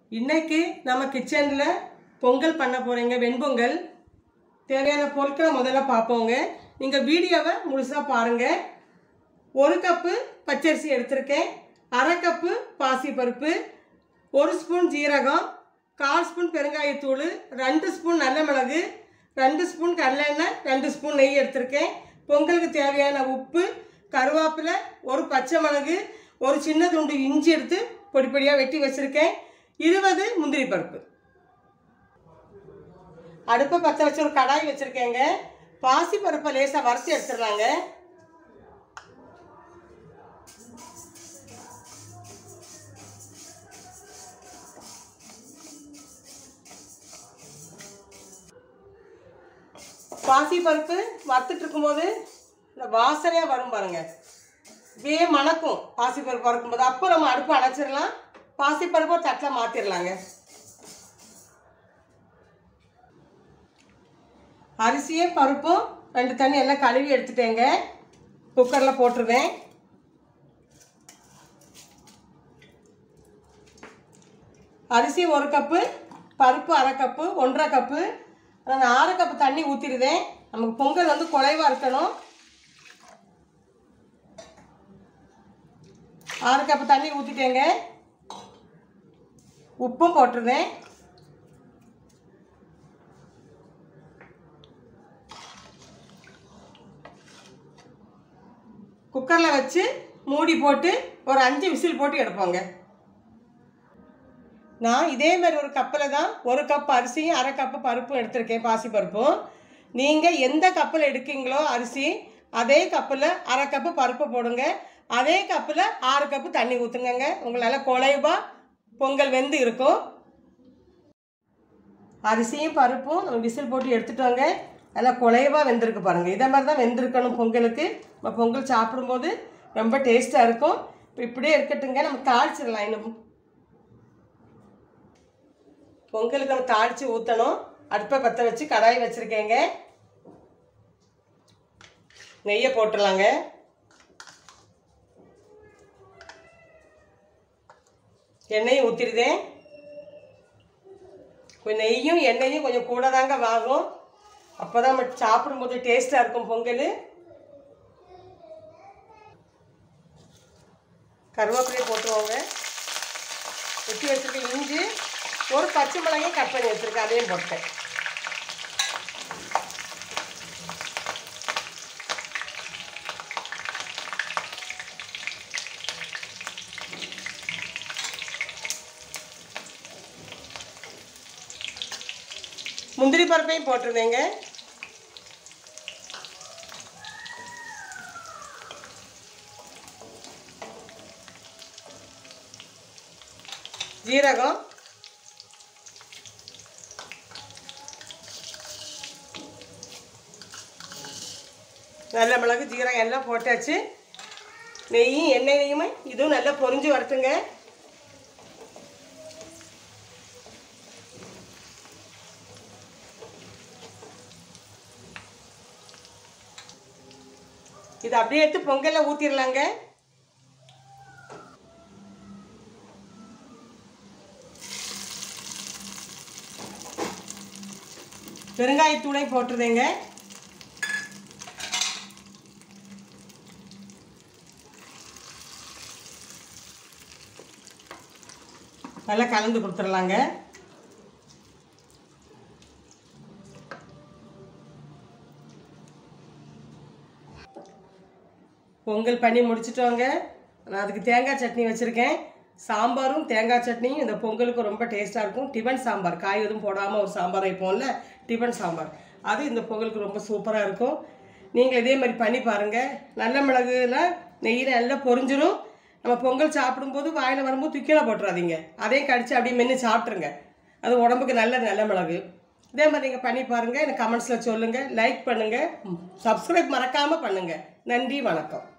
இன்னைக்கு நம்ம கிச்சனில் பொங்கல் பண்ண போகிறீங்க வெண்பொங்கல் தேவையான பொருட்களை முதல்ல பார்ப்போங்க நீங்கள் வீடியோவை முழுசாக பாருங்கள் ஒரு கப்பு பச்சரிசி எடுத்திருக்கேன் அரை கப்பு பாசிப்பருப்பு ஒரு ஸ்பூன் ஜீரகம் கால் ஸ்பூன் பெருங்காயத்தூள் ரெண்டு ஸ்பூன் நல்ல மிளகு ரெண்டு ஸ்பூன் கடலெண்ணெய் ரெண்டு ஸ்பூன் நெய் எடுத்திருக்கேன் பொங்கலுக்கு தேவையான உப்பு கருவேப்பிலை ஒரு பச்சை மிளகு ஒரு சின்ன துண்டு இஞ்சி எடுத்து பொடி பொடியாக வெட்டி வச்சுருக்கேன் இருபது முந்திரி பருப்பு அடுப்பை பற்ற வச்சு ஒரு கடாய் வச்சுருக்கேங்க பாசி பருப்பை லேசாக வறுத்து எடுத்துடலாங்க பாசி பருப்பு வறுத்துட்டு இருக்கும்போது இந்த வாசனையாக வரும் பாருங்க இப்படியே மணக்கும் பாசி பருப்பு வறுக்கும்போது அப்போ நம்ம அடுப்பு அணைச்சிடலாம் பாசி பருப்பை ஒரு தட்டில் மாற்றிடலாங்க அரிசியும் பருப்பும் ரெண்டு தண்ணி எல்லாம் கழுவி எடுத்துட்டேங்க குக்கரில் போட்டுருவேன் அரிசி ஒரு கப்பு பருப்பு அரை கப்பு ஒன்றரை கப்பு நான் அரை கப்பு தண்ணி ஊற்றிடுவேன் நமக்கு பொங்கல் வந்து குறைவாக இருக்கணும் ஆறு கப்பு தண்ணி ஊற்றிட்டேங்க உப்பும் போட்டுருவேன் குக்கரில் வச்சு மூடி போட்டு ஒரு அஞ்சு விசில் போட்டு எடுப்போங்க நான் இதே மாதிரி ஒரு கப்பில் தான் ஒரு கப் அரிசியும் அரை கப்பு பருப்பும் எடுத்திருக்கேன் பாசி பருப்பும் நீங்கள் எந்த கப்பில் எடுக்கீங்களோ அரிசி அதே கப்பில் அரை கப்பு பருப்பு போடுங்க அதே கப்பில் ஆறு கப்பு தண்ணி ஊற்றுங்கங்க உங்களால் குழைவா பொங்கல் வெந்து இருக்கும் அரிசியும் பருப்பும் நம்ம விசில் போட்டு எடுத்துட்டோங்க நல்லா குழைவாக வெந்திருக்கு பாருங்கள் இதே மாதிரி தான் வெந்திருக்கணும் பொங்கலுக்கு நம்ம பொங்கல் சாப்பிடும்போது ரொம்ப டேஸ்ட்டாக இருக்கும் இப்போ இப்படியே இருக்கட்டுங்க நம்ம தாளிச்சிடலாம் இன்னும் பொங்கலுக்கு நம்ம தாளித்து ஊற்றணும் அடுப்பை பற்ற வச்சு கடாய் வச்சுருக்கேங்க நெய்யை போட்டுடலாங்க எண்ணெயும் ஊற்றிடுதேன் கொஞ்சம் நெய்யும் எண்ணெயும் கொஞ்சம் கூட தாங்க வாங்கும் அப்போ தான் நம்ம சாப்பிடும்போது டேஸ்ட்டாக இருக்கும் பொங்கல் கருவேப்பிலையை போட்டுருவோங்க வெட்டி வச்சுருக்க இஞ்சி ஒரு பச்சை மிளகையும் கட் பண்ணி வச்சுருக்கேன் அதையும் போட்டேன் முந்திரி பருப்பையும் போட்டுருந்தேங்க ஜீரகம் நல்ல மிளகு ஜீரகம் எல்லாம் போட்டாச்சு நெய்யும் எண்ணெயும் இதுவும் நல்லா பொரிஞ்சு வரட்டுங்க இது அப்படியே எடுத்து பொங்கல்ல ஊற்றிடலாங்க பெருங்காயத்தூளையும் போட்டுருதேங்க நல்லா கலந்து கொடுத்துடலாங்க பொங்கல் பண்ணி முடிச்சிட்டோங்க நான் அதுக்கு தேங்காய் சட்னி வச்சுருக்கேன் சாம்பாரும் தேங்காய் சட்னியும் இந்த பொங்கலுக்கு ரொம்ப டேஸ்ட்டாக இருக்கும் டிஃபன் சாம்பார் காய் எதுவும் போடாமல் ஒரு சாம்பார் வைப்போம்ல டிஃபன் சாம்பார் அது இந்த பொங்கலுக்கு ரொம்ப சூப்பராக இருக்கும் நீங்கள் இதே மாதிரி பண்ணி பாருங்கள் நல்ல மிளகுல நெய்யில் நல்லா பொரிஞ்சிரும் நம்ம பொங்கல் சாப்பிடும்போது வாயில் வரும்போது துக்கில போட்டுறாதீங்க அதையும் கடிச்சு அப்படியே மென்று சாப்பிட்ருங்க அது உடம்புக்கு நல்ல நல்ல மிளகு இதே மாதிரி நீங்கள் பண்ணி பாருங்கள் எனக்கு கமெண்ட்ஸில் சொல்லுங்கள் லைக் பண்ணுங்கள் சப்ஸ்கிரைப் மறக்காமல் பண்ணுங்கள் நன்றி வணக்கம்